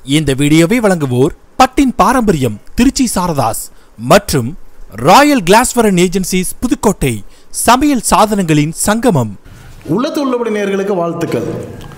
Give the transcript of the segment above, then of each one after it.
இந்த வீடியோவை வழங்குவோர் பட்டின் பாரம்பரியம் திருச்சி சாரதாஸ் மற்றும் ராயல் கிளாஸ்வரன் ஏஜென்சிஸ் புதுக்கோட்டை சமையல் சாதனங்களின் சங்கமம் உள்ளத்து உள்ளபடி நேர்களுக்கு வாழ்த்துக்கள்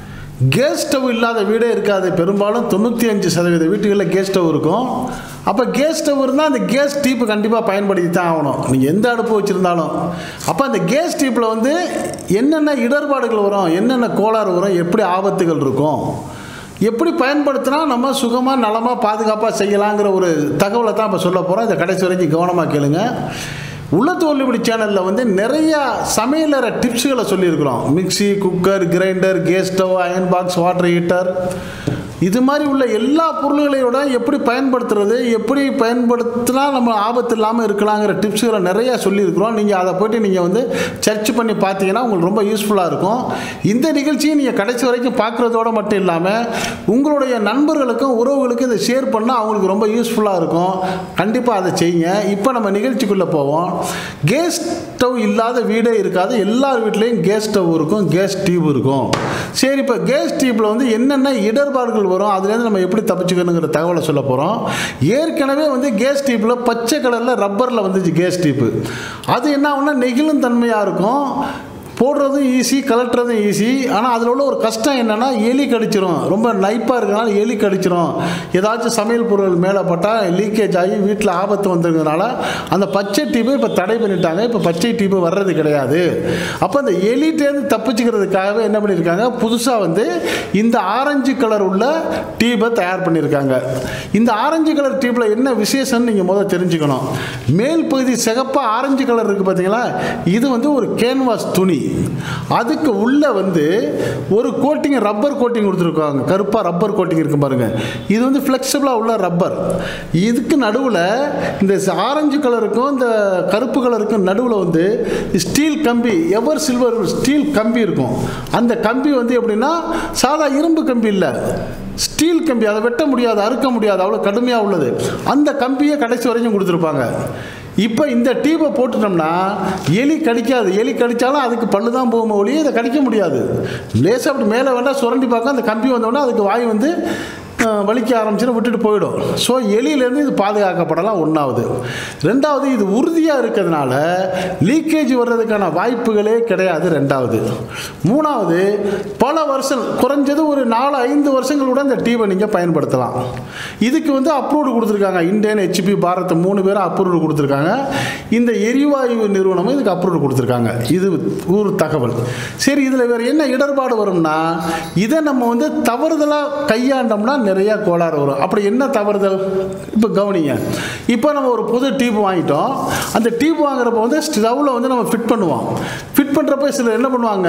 கேஸ் ஸ்டவ் இல்லாத வீடே இருக்காது பெரும்பாலும் தொண்ணூற்றி அஞ்சு சதவீத வீட்டுகளில் கேஸ் ஸ்டவ் இருக்கும் அப்போ கேஸ் ஸ்டவ் இருந்தால் அந்த கேஸ் டீப்பு கண்டிப்பாக பயன்படுத்தி தான் ஆகணும் நீங்கள் எந்த அடுப்பு வச்சுருந்தாலும் அப்போ அந்த கேஸ் டீப்பில் வந்து என்னென்ன இடர்பாடுகள் வரும் என்னென்ன கோளாறு வரும் எப்படி ஆபத்துகள் இருக்கும் எப்படி பயன்படுத்தினா நம்ம சுகமாக நலமாக பாதுகாப்பாக செய்யலாங்கிற ஒரு தகவலை தான் இப்போ சொல்ல போகிறோம் இதை கடைசி வரைக்கும் கவனமாக கேளுங்க உள்ளத்து ஒல்லிபடி சேனலில் வந்து நிறையா சமையலற டிப்ஸுகளை சொல்லியிருக்கிறோம் mixie cooker grinder gas stove iron box water heater இது மாதிரி உள்ள எல்லா பொருள்களையோட எப்படி பயன்படுத்துறது எப்படி பயன்படுத்தினா நம்ம ஆபத்து இல்லாமல் இருக்கலாங்கிற டிப்ஸுகளை நிறையா சொல்லியிருக்கிறோம் நீங்கள் அதை போய்ட்டு நீங்கள் வந்து சர்ச் பண்ணி பார்த்தீங்கன்னா உங்களுக்கு ரொம்ப யூஸ்ஃபுல்லாக இருக்கும் இந்த நிகழ்ச்சியை நீங்கள் கடைசி வரைக்கும் பார்க்குறதோட மட்டும் இல்லாமல் உங்களுடைய நண்பர்களுக்கும் உறவுகளுக்கும் இதை ஷேர் பண்ணால் அவங்களுக்கு ரொம்ப யூஸ்ஃபுல்லாக இருக்கும் கண்டிப்பாக அதை செய்யுங்க இப்போ நம்ம நிகழ்ச்சிக்குள்ளே போவோம் கேஸ் ஸ்டவ் இல்லாத வீடே இருக்காது எல்லார் வீட்லேயும் கேஸ் ஸ்டவ் இருக்கும் கேஸ் டியூப் இருக்கும் சரி இப்போ கேஸ் டியூப்பில் வந்து என்னென்ன இடர்பாடுகள் வரும் அதுலேருந்து நம்ம எப்படி தப்பிச்சுக்கணுங்கிற தகவலை சொல்ல போகிறோம் ஏற்கனவே வந்து கேஸ் டியூப்பில் பச்சை கலரில் ரப்பரில் வந்துச்சு கேஸ் டியூப்பு அது என்ன ஆகும்னா நெகிழும் தன்மையாக இருக்கும் போடுறதும் ஈஸி கலட்டுறதும் ஈஸி ஆனால் அதில் உள்ள ஒரு கஷ்டம் என்னென்னா எலி கடிச்சிரும் ரொம்ப நைப்பாக இருக்கனால எலி கடிச்சிரும் ஏதாச்சும் சமையல் பொருள் மேலே பட்டால் லீக்கேஜ் ஆகி வீட்டில் ஆபத்து வந்துருங்கிறனால அந்த பச்சை டீப்பை இப்போ தடை பண்ணிட்டாங்க இப்போ பச்சை டீப்பு வர்றது கிடையாது அப்போ அந்த எலிட்டேருந்து தப்பிச்சுக்கிறதுக்காகவே என்ன பண்ணியிருக்காங்க புதுசாக வந்து இந்த ஆரஞ்சு கலர் உள்ள டீப்பை தயார் பண்ணியிருக்காங்க இந்த ஆரஞ்சு கலர் டீப்பில் என்ன விசேஷம்னு நீங்கள் முதல்ல தெரிஞ்சுக்கணும் மேல் பகுதி சிகப்பாக ஆரஞ்சு கலர் இருக்குது பார்த்தீங்களா இது வந்து ஒரு கேன்வாஸ் துணி அதுக்கு உள்ள வந்து ஒரு கோட்டிங் ரப்பர் கோட்டிங் கொடுத்துருக்காங்க கருப்பாக ரப்பர் கோட்டிங் இருக்கு பாருங்க இது வந்து ஃப்ளெக்சிபிளாக உள்ள ரப்பர் இதுக்கு நடுவில் இந்த ஆரஞ்சு கலருக்கும் இந்த கருப்பு கலருக்கும் நடுவில் வந்து ஸ்டீல் கம்பி எவர் சில்வர் ஸ்டீல் கம்பி இருக்கும் அந்த கம்பி வந்து எப்படின்னா சாதா இரும்பு கம்பி இல்லை ஸ்டீல் கம்பி அதை வெட்ட முடியாது அறுக்க முடியாது அவ்வளோ கடுமையாக உள்ளது அந்த கம்பியை கடைசி வரைக்கும் கொடுத்துருப்பாங்க இப்போ இந்த டீப்பை போட்டுட்டோம்னா எலி கடிக்காது எலி கடித்தாலும் அதுக்கு பல்லு தான் போகும் ஒழிய இதை கடிக்க முடியாது லேசாக அப்படி மேலே வேண்டாம் சுரண்டி பார்க்க அந்த கம்பி வந்தோடனே அதுக்கு வாய் வந்து அஹ், வலிக்க ஆரம்பிச்சுன்னா விட்டுட்டு போயிடும் ஸோ எலியிலேருந்து இது பாதுகாக்கப்படலாம் ஒன்றாவது ரெண்டாவது இது உறுதியாக இருக்கிறதுனால லீக்கேஜ் வர்றதுக்கான வாய்ப்புகளே கிடையாது ரெண்டாவது மூணாவது பல வருஷம் குறைஞ்சது ஒரு நாலு ஐந்து வருஷங்கள் கூட இந்த டீவை நீங்கள் பயன்படுத்தலாம் இதுக்கு வந்து அப்ரூவ்டு கொடுத்துருக்காங்க இந்தியன் ஹெச்பி பாரத் மூணு பேரும் அப்ரூவ்டு கொடுத்துருக்காங்க இந்த எரிவாயு நிறுவனமும் இதுக்கு அப்ரூவ்டு கொடுத்துருக்காங்க இது ஒரு தகவல் சரி இதில் வேறு என்ன இடர்பாடு வரும்னா இதை நம்ம வந்து தவறுதலாக கையாண்டோம்னா நிறையா கோளாறு வரும் அப்படி என்ன தவறுதல் இப்போ கவனிங்க இப்போ நம்ம ஒரு புது டியூப் வாங்கிட்டோம் அந்த டியூப் வாங்குறப்ப வந்து ஸ்டவ்வில் வந்து நம்ம ஃபிட் பண்ணுவோம் ஃபிட் பண்ணுறப்ப சிலர் என்ன பண்ணுவாங்க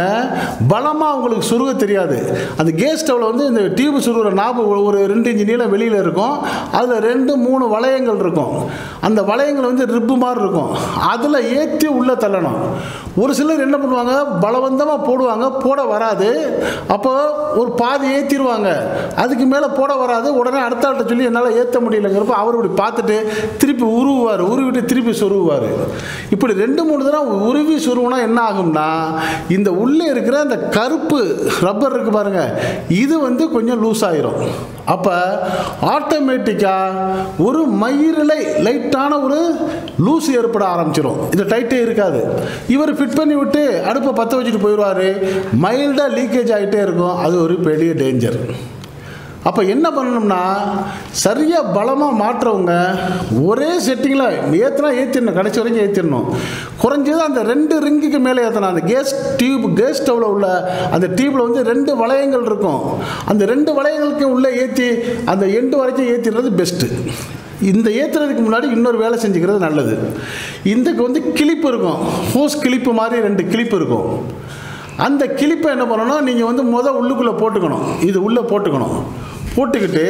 பலமாக அவங்களுக்கு சுருக தெரியாது அந்த கேஸ் ஸ்டவ்வில் வந்து இந்த டியூப் சுருகிற நாபு ஒரு ரெண்டு இன்ச்சு நீளம் வெளியில் இருக்கும் அதில் ரெண்டு மூணு வளையங்கள் இருக்கும் அந்த வளையங்கள் வந்து ரிப்பு மாதிரி இருக்கும் அதில் ஏற்றி உள்ளே தள்ளணும் ஒரு சிலர் என்ன பண்ணுவாங்க பலவந்தமாக போடுவாங்க போட வராது அப்போ ஒரு பாதி ஏற்றிடுவாங்க அதுக்கு மேலே போட வராது உடனே அடுத்த ஆள்கிட்ட சொல்லி என்னால் ஏற்ற முடியலங்கிறப்ப அவர் இப்படி பார்த்துட்டு திருப்பி உருவுவார் உருவிட்டு திருப்பி சொருவுவார் இப்படி ரெண்டு மூணு தடவை உருவி சொருவுனா என்ன ஆகும்னா இந்த உள்ளே இருக்கிற அந்த கருப்பு ரப்பர் இருக்கு பாருங்க இது வந்து கொஞ்சம் லூஸ் ஆயிரும் அப்போ ஆட்டோமேட்டிக்காக ஒரு மயிரிலை லைட்டான ஒரு லூஸ் ஏற்பட ஆரம்பிச்சிடும் இது டைட்டே இருக்காது இவர் ஃபிட் பண்ணி விட்டு அடுப்பை பற்ற வச்சுட்டு போயிடுவார் மைல்டாக லீக்கேஜ் ஆகிட்டே இருக்கும் அது ஒரு பெரிய டேஞ்சர் அப்போ என்ன பண்ணணும்னா சரியாக பலமாக மாற்றுறவங்க ஒரே செட்டிங்கில் ஏற்றினா ஏற்றிடணும் கடைசி வரைக்கும் ஏற்றிடணும் குறைஞ்சது அந்த ரெண்டு ரிங்குக்கு மேலே ஏற்றணும் அந்த கேஸ் டியூப் கேஸ் ஸ்டவ்வில் உள்ள அந்த டியூப்பில் வந்து ரெண்டு வளையங்கள் இருக்கும் அந்த ரெண்டு வளையங்களுக்கு உள்ளே ஏற்றி அந்த எண்டு வரைக்கும் ஏற்றிடுறது பெஸ்ட்டு இந்த ஏற்றுறதுக்கு முன்னாடி இன்னொரு வேலை செஞ்சுக்கிறது நல்லது இதுக்கு வந்து கிளிப்பு இருக்கும் ஹோஸ் கிளிப்பு மாதிரி ரெண்டு கிளிப்பு இருக்கும் அந்த கிளிப்பை என்ன பண்ணணும் நீங்கள் வந்து முத உள்ளுக்குள்ளே போட்டுக்கணும் இது உள்ளே போட்டுக்கணும் போட்டுக்கிட்டு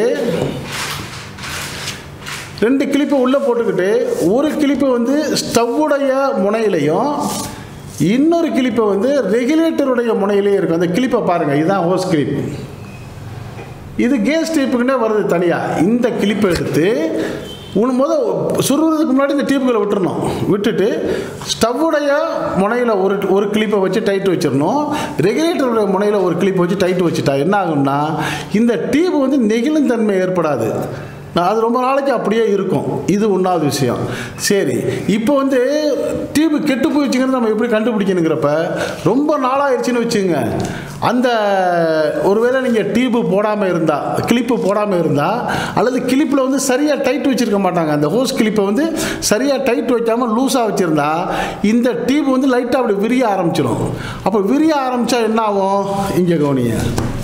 ரெண்டு கிளிப்பை உள்ளே போட்டுக்கிட்டு ஒரு கிளிப்பை வந்து ஸ்டவ்வுடைய முனையிலையும் இன்னொரு கிளிப்பை வந்து ரெகுலேட்டருடைய முனையிலையும் இருக்கும் அந்த கிளிப்பை பாருங்கள் இதுதான் ஹோஸ் கிளிப் இது கேஸ் டைப்புக்குன்னே வருது தனியாக இந்த கிளிப்பை எடுத்து உன் முத சுருவதுக்கு முன்னாடி இந்த டியூப்களை விட்டுறணும் விட்டுட்டு ஸ்டவ்வுடைய முனையில் ஒரு ஒரு கிளிப்பை வச்சு டைட் வச்சிடணும் ரெகுலேட்டருடைய முனையில் ஒரு கிளிப்பை வச்சு டைட் வச்சுட்டா என்ன ஆகும்னா இந்த டியூப் வந்து நெகிழும் தன்மை ஏற்படாது நான் அது ரொம்ப நாளைக்கு அப்படியே இருக்கும் இது ஒன்றாவது விஷயம் சரி இப்போ வந்து டியூப் கெட்டு போயிடுச்சுங்கிறது நம்ம எப்படி கண்டுபிடிக்கணுங்கிறப்ப ரொம்ப நாளாயிருச்சுன்னு வச்சுங்க அந்த ஒருவேளை நீங்கள் டியூப்பு போடாமல் இருந்தால் கிளிப்பு போடாமல் இருந்தால் அல்லது கிளிப்பில் வந்து சரியாக டைட் வச்சுருக்க மாட்டாங்க அந்த ஹோஸ் கிளிப்பை வந்து சரியாக டைட் வைக்காமல் லூஸாக வச்சுருந்தா இந்த டியூப் வந்து லைட்டாக அப்படி விரிய ஆரம்பிச்சிடும் அப்போ விரிய ஆரம்பித்தா என்ன ஆகும் இங்கே கவனிங்க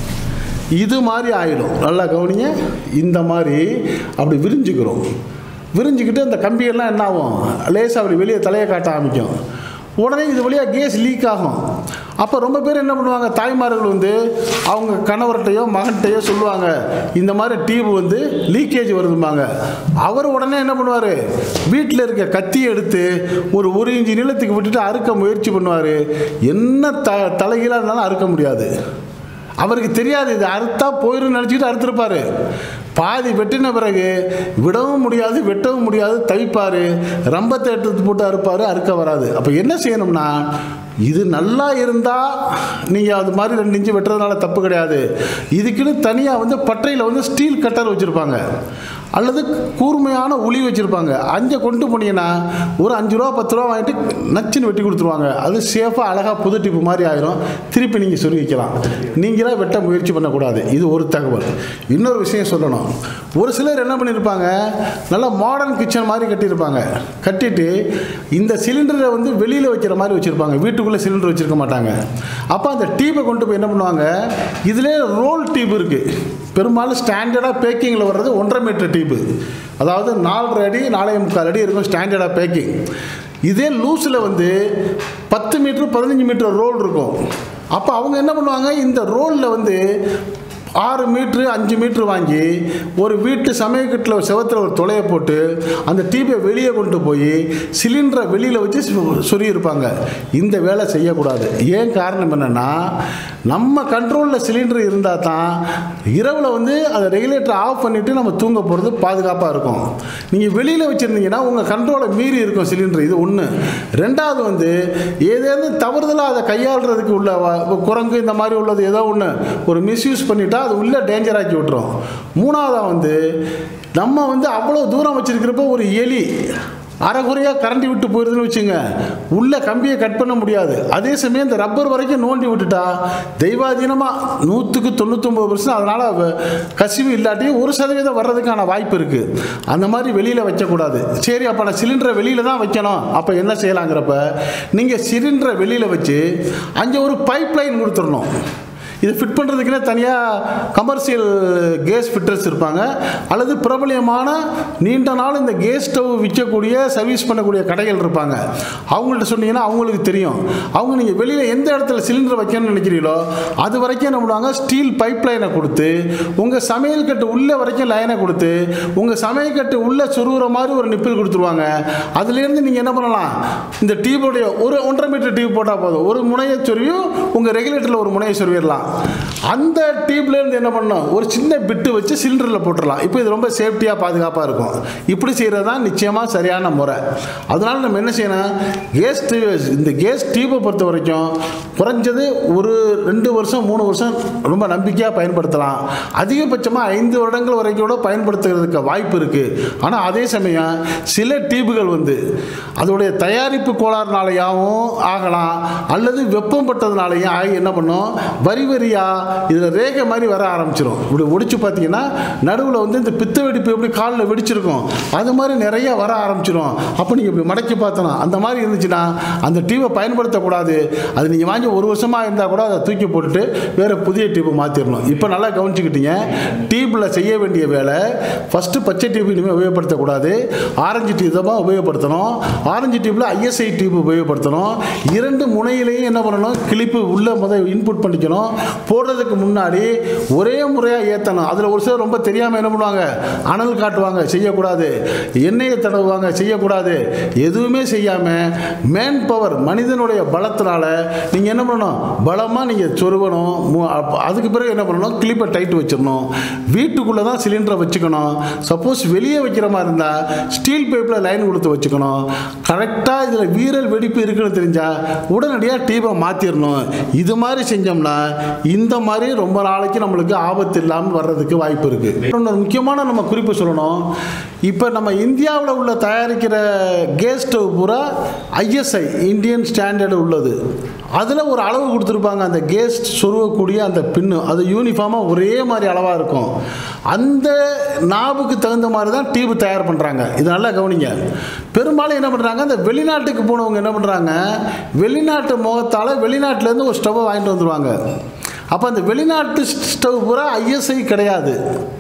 இது மாதிரி ஆயிடும் நல்லா கவனிங்க இந்த மாதிரி அப்படி விரிஞ்சுக்கிறோம் விரிஞ்சுக்கிட்டு அந்த கம்பியெல்லாம் என்ன ஆகும் லேசாக அப்படி வெளியே தலையை காட்ட ஆரம்பிக்கும் உடனே இது வழியாக கேஸ் லீக் ஆகும் அப்போ ரொம்ப பேர் என்ன பண்ணுவாங்க தாய்மார்கள் வந்து அவங்க கணவர்கிட்டயோ மகன்கிட்டயோ சொல்லுவாங்க இந்த மாதிரி டியூப் வந்து லீக்கேஜ் வருதும்பாங்க அவர் உடனே என்ன பண்ணுவார் வீட்டில் இருக்க கத்தியை எடுத்து ஒரு ஒரு இன்ச்சு நீளத்துக்கு விட்டுட்டு அறுக்க முயற்சி பண்ணுவார் என்ன த தலைகீழாக இருந்தாலும் அறுக்க முடியாது அவருக்கு தெரியாது இது அறுத்தா போயிரும் நினச்சிக்கிட்டு அறுத்துருப்பாரு பாதி வெட்டின பிறகு விடவும் முடியாது வெட்டவும் முடியாது தவிப்பார் ரம்பத்தை எடுத்து போட்டு அறுப்பார் அறுக்க வராது அப்போ என்ன செய்யணும்னா இது நல்லா இருந்தால் நீங்கள் அது மாதிரி ரெண்டு இன்ச்சு வெட்டுறதுனால தப்பு கிடையாது இதுக்குன்னு தனியாக வந்து பட்டையில் வந்து ஸ்டீல் கட்டர் வச்சுருப்பாங்க அல்லது கூர்மையான உளி வச்சுருப்பாங்க அஞ்சை கொண்டு போனீங்கன்னா ஒரு அஞ்சு ரூபா பத்து ரூபா வாங்கிட்டு நச்சுன்னு வெட்டி கொடுத்துருவாங்க அது சேஃபாக அழகாக புது டிப்பு மாதிரி ஆயிரும் திருப்பி நீங்கள் சொல்லி வைக்கலாம் நீங்களாக வெட்ட முயற்சி பண்ணக்கூடாது இது ஒரு தகவல் இன்னொரு விஷயம் சொல்லணும் ஒரு சிலர் என்ன பண்ணியிருப்பாங்க நல்லா மாடர்ன் கிச்சன் மாதிரி கட்டியிருப்பாங்க கட்டிட்டு இந்த சிலிண்டரை வந்து வெளியில் வைக்கிற மாதிரி வச்சுருப்பாங்க வீட்டுக்குள்ளே சிலிண்டர் வச்சுருக்க மாட்டாங்க அப்போ அந்த டீப்பை கொண்டு போய் என்ன பண்ணுவாங்க இதிலே ரோல் டீப் இருக்குது பெரும்பாலும் ஸ்டாண்டர்டாக பேக்கிங்கில் வர்றது ஒன்றரை மீட்டர் டீப்பு அதாவது நாலரை அடி நாலே முக்கால் அடி இருக்கும் ஸ்டாண்டர்டாக பேக்கிங் இதே லூஸில் வந்து பத்து மீட்ரு பதினஞ்சு மீட்டர் ரோல் இருக்கும் அப்போ அவங்க என்ன பண்ணுவாங்க இந்த ரோலில் வந்து ஆறு மீட்ரு அஞ்சு மீட்ரு வாங்கி ஒரு வீட்டு சமயக்கட்டில் செவத்தில் ஒரு துளையை போட்டு அந்த டீப்பை வெளியே கொண்டு போய் சிலிண்டரை வெளியில் வச்சு சு- சொருகியிருப்பாங்க இந்த வேலை செய்யக்கூடாது ஏன் காரணம் என்னென்னா நம்ம கண்ட்ரோலில் சிலிண்டர் இருந்தால் தான் இரவில் வந்து அதை ரெகுலேட்டர் ஆஃப் பண்ணிவிட்டு நம்ம தூங்க போகிறது பாதுகாப்பாக இருக்கும் நீங்கள் வெளியில் வச்சுருந்தீங்கன்னா உங்கள் கண்ட்ரோலை மீறி இருக்கும் சிலிண்டர் இது ஒன்று ரெண்டாவது வந்து ஏதேனும் தவறுதலாக அதை கையாளுறதுக்கு உள்ள வ- குரங்கு இந்த மாதிரி உள்ளது ஏதோ ஒன்று ஒரு மிஸ்யூஸ் பண்ணிட்டா அது உள்ளே டேஞ்சர் ஆக்கி விட்டுரும் மூணாவதாக வந்து நம்ம வந்து அவ்வளோ தூரம் வச்சிருக்கிறப்போ ஒரு எலி அரைகுறையாக கரண்டி விட்டு போயிருதுன்னு வச்சுங்க உள்ள கம்பியை கட் பண்ண முடியாது அதே சமயம் இந்த ரப்பர் வரைக்கும் நோண்டி விட்டுட்டா தெய்வாதீனமாக நூற்றுக்கு தொண்ணூத்தொம்பது பர்சன்ட் அதனால் கசிவு இல்லாட்டியும் ஒரு சதவீதம் வர்றதுக்கான வாய்ப்பு இருக்குது அந்த மாதிரி வெளியில் வைக்கக்கூடாது சரி அப்போ நான் சிலிண்டரை வெளியில் தான் வைக்கணும் அப்போ என்ன செய்யலாங்கிறப்ப நீங்கள் சிலிண்டரை வெளியில் வச்சு அங்கே ஒரு பைப் லைன் கொடுத்துடணும் இது ஃபிட் பண்ணுறதுக்குன்னே தனியாக கமர்ஷியல் கேஸ் ஃபிட்டர்ஸ் இருப்பாங்க அல்லது பிரபலியமான நீண்ட நாள் இந்த கேஸ் ஸ்டவ் விற்கக்கூடிய சர்வீஸ் பண்ணக்கூடிய கடைகள் இருப்பாங்க அவங்கள்ட்ட சொன்னீங்கன்னா அவங்களுக்கு தெரியும் அவங்க நீங்கள் வெளியில் எந்த இடத்துல சிலிண்டர் வைக்கணும்னு நினைக்கிறீங்களோ அது வரைக்கும் என்ன பண்ணுவாங்க ஸ்டீல் பைப் லைனை கொடுத்து உங்கள் சமையல் கட்டு உள்ளே வரைக்கும் லைனை கொடுத்து உங்கள் சமையல் கட்டு உள்ளே சொருகிற மாதிரி ஒரு நிப்பில் கொடுத்துருவாங்க அதுலேருந்து நீங்கள் என்ன பண்ணலாம் இந்த டியூபுடைய ஒரு ஒன்றரை மீட்டர் டியூப் போட்டால் போதும் ஒரு முனையை சொருவியும் உங்கள் ரெகுலேட்டரில் ஒரு முனையை சொருவிடலாம் அந்த டியூப்லேருந்து என்ன பண்ணணும் ஒரு சின்ன பிட்டு வச்சு சிலிண்டரில் போட்டுடலாம் இப்போ இது ரொம்ப சேஃப்டியாக பாதுகாப்பாக இருக்கும் இப்படி செய்கிறது தான் நிச்சயமாக சரியான முறை அதனால் நம்ம என்ன செய்யணும் கேஸ் டியூப் இந்த கேஸ் டியூப்பை பொறுத்த வரைக்கும் குறைஞ்சது ஒரு ரெண்டு வருஷம் மூணு வருஷம் ரொம்ப நம்பிக்கையாக பயன்படுத்தலாம் அதிகபட்சமாக ஐந்து வருடங்கள் வரைக்கும் கூட பயன்படுத்துறதுக்கு வாய்ப்பு இருக்குது ஆனால் அதே சமயம் சில டியூபுகள் வந்து அதோடைய தயாரிப்பு கோளாறுனாலையாகவும் ஆகலாம் அல்லது வெப்பம் பட்டதுனாலையும் ஆகி என்ன பண்ணும் வரி வரியாக இதில் ரேகை மாதிரி வர ஆரம்பிச்சிடும் இப்படி ஒடிச்சு பார்த்தீங்கன்னா நடுவில் வந்து இந்த பித்த வெடிப்பு எப்படி காலில் வெடிச்சிருக்கும் அது மாதிரி நிறைய வர ஆரம்பிச்சிடும் அப்போ நீங்கள் இப்படி மடக்கி பார்த்தோம் அந்த மாதிரி இருந்துச்சுன்னா அந்த டியூபை பயன்படுத்தக்கூடாது அது நீங்கள் வாங்கி ஒரு வருஷமாக இருந்தால் கூட அதை தூக்கி போட்டுட்டு வேறு புதிய டியூபை மாற்றிடணும் இப்போ நல்லா கவனிச்சுக்கிட்டீங்க டியூப்பில் செய்ய வேண்டிய வேலை ஃபஸ்ட்டு பச்சை டியூப் இனிமேல் உபயோகப்படுத்தக்கூடாது ஆரஞ்சு டியூப் தான் உபயோகப்படுத்தணும் ஆரஞ்சு டியூப்பில் ஐஎஸ்ஐ டியூப் உபயோகப்படுத்தணும் இரண்டு முனையிலையும் என்ன பண்ணணும் கிளிப்பு உள்ளே முதல் இன்புட் பண்ணிக்கணும் போடுறதுக்கு முன்னாடி ஒரே முறையாக ஏற்றணும் அதில் ஒரு சிலர் ரொம்ப தெரியாமல் என்ன பண்ணுவாங்க அனல் காட்டுவாங்க செய்யக்கூடாது எண்ணெயை தடவுவாங்க செய்யக்கூடாது எதுவுமே செய்யாமல் மேன் பவர் மனிதனுடைய பலத்தினால நீங்கள் என்ன பண்ணணும் பலமாக நீங்கள் சொருகணும் மு- அப்ப- அதுக்கு பிறகு என்ன பண்ணணும் கிளிப்பை டைட் வச்சிடணும் வீட்டுக்குள்ளே தான் சிலிண்டரை வச்சுக்கணும் சப்போஸ் வெளியே வைக்கிற மாதிரி இருந்தால் ஸ்டீல் பைப்பில் லைன் கொடுத்து வச்சுக்கணும் கரெக்டாக இதில் வீரல் வெடிப்பு இருக்குன்னு தெரிஞ்சால் உடனடியாக டீப்பை மாற்றிடணும் இது மாதிரி செஞ்சோம்னா இந்த மாதிரி ரொம்ப நாளைக்கு நம்மளுக்கு ஆபத்து இல்லாமல் வர்றதுக்கு வாய்ப்பு இருக்குது இன்னொரு முக்கியமான நம்ம குறிப்பு சொல்லணும் இப்போ நம்ம இந்தியாவில் உள்ள தயாரிக்கிற கேஸ் ஸ்டவ் பூரா ஐஎஸ்ஐ இந்தியன் ஸ்டாண்டர்டு உள்ளது அதில் ஒரு அளவு கொடுத்துருப்பாங்க அந்த கேஸ் சொருகக்கூடிய அந்த பின்னு அது யூனிஃபார்மாக ஒரே மாதிரி அளவாக இருக்கும் அந்த நாபுக்கு தகுந்த மாதிரி தான் டியூப் தயார் பண்ணுறாங்க இது நல்லா கவனிங்க பெரும்பாலும் என்ன பண்ணுறாங்க அந்த வெளிநாட்டுக்கு போனவங்க என்ன பண்ணுறாங்க வெளிநாட்டு முகத்தால் வெளிநாட்டிலேருந்து ஒரு ஸ்டவ்வை வாங்கிட்டு வந்துடுவாங்க அப்போ அந்த வெளிநாட்டு ஸ்டவ் பூரா ஐஎஸ்ஐ கிடையாது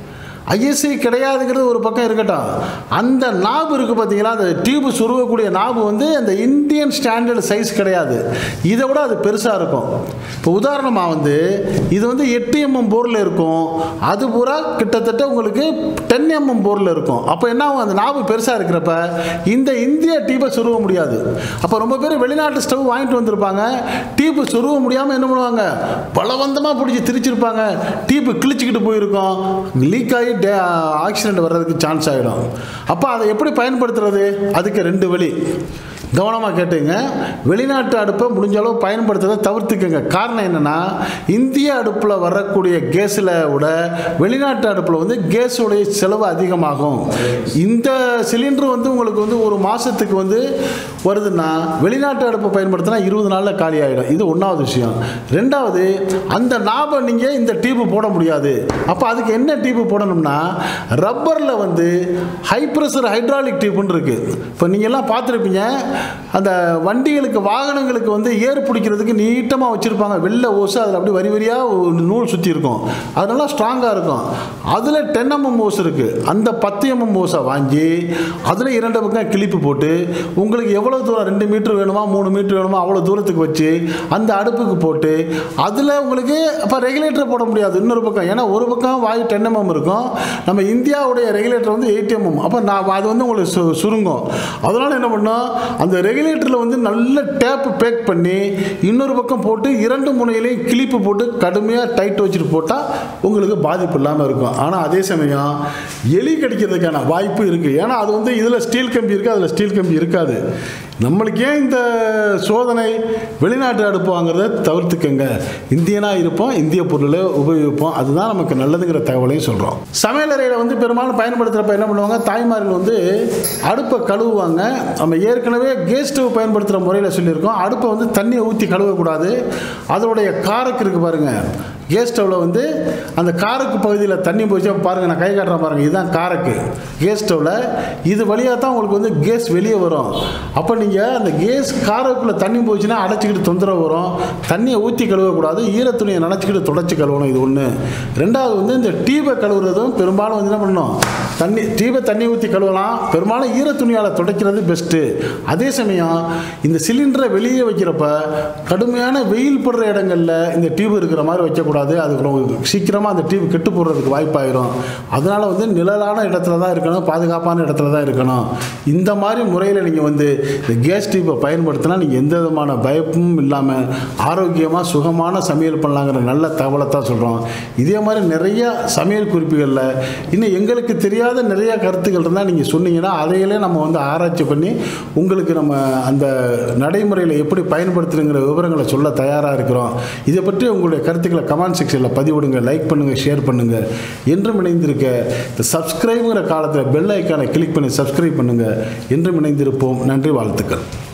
ஐஎஸ்ஐ கிடையாதுங்கிறது ஒரு பக்கம் இருக்கட்டும் அந்த நாபு இருக்குது பார்த்தீங்களா அந்த டியூப் சுருகக்கூடிய நாபு வந்து அந்த இந்தியன் ஸ்டாண்டர்ட் சைஸ் கிடையாது இதை விட அது பெருசாக இருக்கும் இப்போ உதாரணமாக வந்து இது வந்து எட்டு எம்எம் போரில் இருக்கும் அது பூரா கிட்டத்தட்ட உங்களுக்கு டென் எம்எம் போரில் இருக்கும் அப்போ என்ன ஆகும் அந்த நாபு பெருசாக இருக்கிறப்ப இந்த இந்திய டியூப்பை சுருக முடியாது அப்போ ரொம்ப பேர் வெளிநாட்டு ஸ்டவ் வாங்கிட்டு வந்திருப்பாங்க டியூப்பு சுருக முடியாமல் என்ன பண்ணுவாங்க பலவந்தமாக பிடிச்சி திரிச்சிருப்பாங்க டியூப்பு கிழிச்சிக்கிட்டு போயிருக்கோம் லீக் ஆகி டே ஆக்சிடென்ட் வர்றதுக்கு சான்ஸ் ஆகிடும் அப்போ அதை எப்படி பயன்படுத்துறது அதுக்கு ரெண்டு வழி கவனமாக கேட்டுங்க வெளிநாட்டு அடுப்பை முடிஞ்ச அளவு பயன்படுத்துறதை தவிர்த்துக்கங்க காரணம் என்னென்னா இந்திய அடுப்பில் வரக்கூடிய கேஸில் விட வெளிநாட்டு அடுப்பில் வந்து கேஸுடைய செலவு அதிகமாகும் இந்த சிலிண்டர் வந்து உங்களுக்கு வந்து ஒரு மாதத்துக்கு வந்து வருதுன்னா வெளிநாட்டு அடுப்பை பயன்படுத்தினா இருபது நாளில் காலி ஆகிடும் இது ஒன்றாவது விஷயம் ரெண்டாவது அந்த நாபை நீங்கள் இந்த டியூப்பு போட முடியாது அப்போ அதுக்கு என்ன டியூப்பு போடணும்னா ரப்பரில் வந்து ஹை ப்ரெஷர் ஹைட்ராலிக் டியூப்னு இருக்குது இப்போ நீங்கள்லாம் பார்த்துருப்பீங்க அந்த வண்டிகளுக்கு வாகனங்களுக்கு வந்து ஏர் பிடிக்கிறதுக்கு நீட்டமாக வச்சுருப்பாங்க வெள்ளை ஓசு அதில் அப்படி வரி வரியாக ஒரு நூல் சுற்றி இருக்கும் அது நல்லா ஸ்ட்ராங்காக இருக்கும் அதில் டென் எம்எம் ஓஸ் இருக்குது அந்த பத்து எம்எம் ஓஸை வாங்கி அதில் இரண்டு பக்கம் கிளிப்பு போட்டு உங்களுக்கு எவ்வளோ தூரம் ரெண்டு மீட்டர் வேணுமா மூணு மீட்டர் வேணுமா அவ்வளோ தூரத்துக்கு வச்சு அந்த அடுப்புக்கு போட்டு அதில் உங்களுக்கு அப்போ ரெகுலேட்டர் போட முடியாது இன்னொரு பக்கம் ஏன்னா ஒரு பக்கம் வாயு டென் எம்எம் இருக்கும் நம்ம இந்தியாவுடைய ரெகுலேட்டர் வந்து எயிட் எம்எம் அப்போ நான் அது வந்து உங்களுக்கு சு சுருங்கும் அதனால் என்ன பண்ணோம் அந்த ரெகுலேட்டரில் வந்து நல்ல டேப் பேக் பண்ணி இன்னொரு பக்கம் போட்டு இரண்டு முனையிலையும் கிளிப்பு போட்டு கடுமையாக டைட் வச்சுட்டு போட்டால் உங்களுக்கு பாதிப்பு இல்லாமல் இருக்கும் ஆனால் அதே சமயம் எலி கடிக்கிறதுக்கான வாய்ப்பு இருக்குது ஏன்னா அது வந்து இதில் ஸ்டீல் கம்பி இருக்குது அதில் ஸ்டீல் கம்பி இருக்காது நம்மளுக்கு ஏன் இந்த சோதனை வெளிநாட்டு அடுப்பு வாங்குறத தவிர்த்துக்கங்க இந்தியனாக இருப்போம் இந்திய பொருளை உபயோகிப்போம் அதுதான் நமக்கு நல்லதுங்கிற தகவலையும் சொல்கிறோம் சமையலறையில் வந்து பெரும்பாலும் பயன்படுத்துகிறப்ப என்ன பண்ணுவாங்க தாய்மார்கள் வந்து அடுப்பை கழுவுவாங்க நம்ம ஏற்கனவே கேஸ் ஸ்டவ் பயன்படுத்துகிற முறையில் சொல்லியிருக்கோம் அடுப்பை வந்து தண்ணியை ஊற்றி கழுவக்கூடாது அதோடைய காரக்கு இருக்குது பாருங்கள் கேஸ் ஸ்டவ்வில் வந்து அந்த காரக்கு பகுதியில் தண்ணி போச்சு பாருங்கள் நான் கை காட்டுறேன் பாருங்கள் இதுதான் காரக்கு கேஸ் ஸ்டவ்வில் இது வழியாக தான் உங்களுக்கு வந்து கேஸ் வெளியே வரும் அப்போ நீங்கள் அந்த கேஸ் காரக்குள்ளே தண்ணி போச்சுன்னா அடைச்சிக்கிட்டு தொந்தரவு வரும் தண்ணியை ஊற்றி கழுவக்கூடாது ஈரத்துணியை நினச்சிக்கிட்டு தொடச்சி கழுவணும் இது ஒன்று ரெண்டாவது வந்து இந்த டீபை கழுவுறதும் பெரும்பாலும் வந்து என்ன பண்ணணும் தண்ணி டீபை தண்ணி ஊற்றி கழுவலாம் பெரும்பாலும் ஈரத்துணியால் துடைக்கிறது பெஸ்ட்டு அதே சமயம் இந்த சிலிண்டரை வெளியே வைக்கிறப்ப கடுமையான வெயில் படுற இடங்களில் இந்த டியூப் இருக்கிற மாதிரி வைக்கக்கூடாது அது ரொம்ப சீக்கிரமாக அந்த டியூப் கெட்டு போடுறதுக்கு வாய்ப்பாயிரும் அதனால் வந்து நிழலான இடத்துல தான் இருக்கணும் பாதுகாப்பான இடத்துல தான் இருக்கணும் இந்த மாதிரி முறையில் நீங்கள் வந்து இந்த கேஸ் டியூப்பை பயன்படுத்தினா நீங்கள் எந்த விதமான பயமும் இல்லாமல் ஆரோக்கியமாக சுகமான சமையல் பண்ணலாங்கிற நல்ல தகவலை தான் சொல்கிறோம் இதே மாதிரி நிறைய சமையல் குறிப்புகளில் இன்னும் எங்களுக்கு தெரியாத நிறைய கருத்துக்கள் இருந்தால் நீங்கள் சொன்னீங்கன்னா அதையிலே நம்ம வந்து ஆராய்ச்சி பண்ணி உங்களுக்கு நம்ம அந்த நடைமுறையில் எப்படி பயன்படுத்துறங்கிற விவரங்களை சொல்ல தயாராக இருக்கிறோம் இதை பற்றி உங்களுடைய கருத்துக்களை கமெண்ட் செக்ஷனில் பதிவிடுங்க லைக் பண்ணுங்கள் ஷேர் பண்ணுங்கள் என்றும் இணைந்திருக்க இந்த சப்ஸ்கிரைபுங்கிற காலத்தில் பெல் ஐக்கானை கிளிக் பண்ணி சப்ஸ்கிரைப் பண்ணுங்கள் என்றும் இணைந்திருப்போம் நன்றி வாழ்த்துக்கள்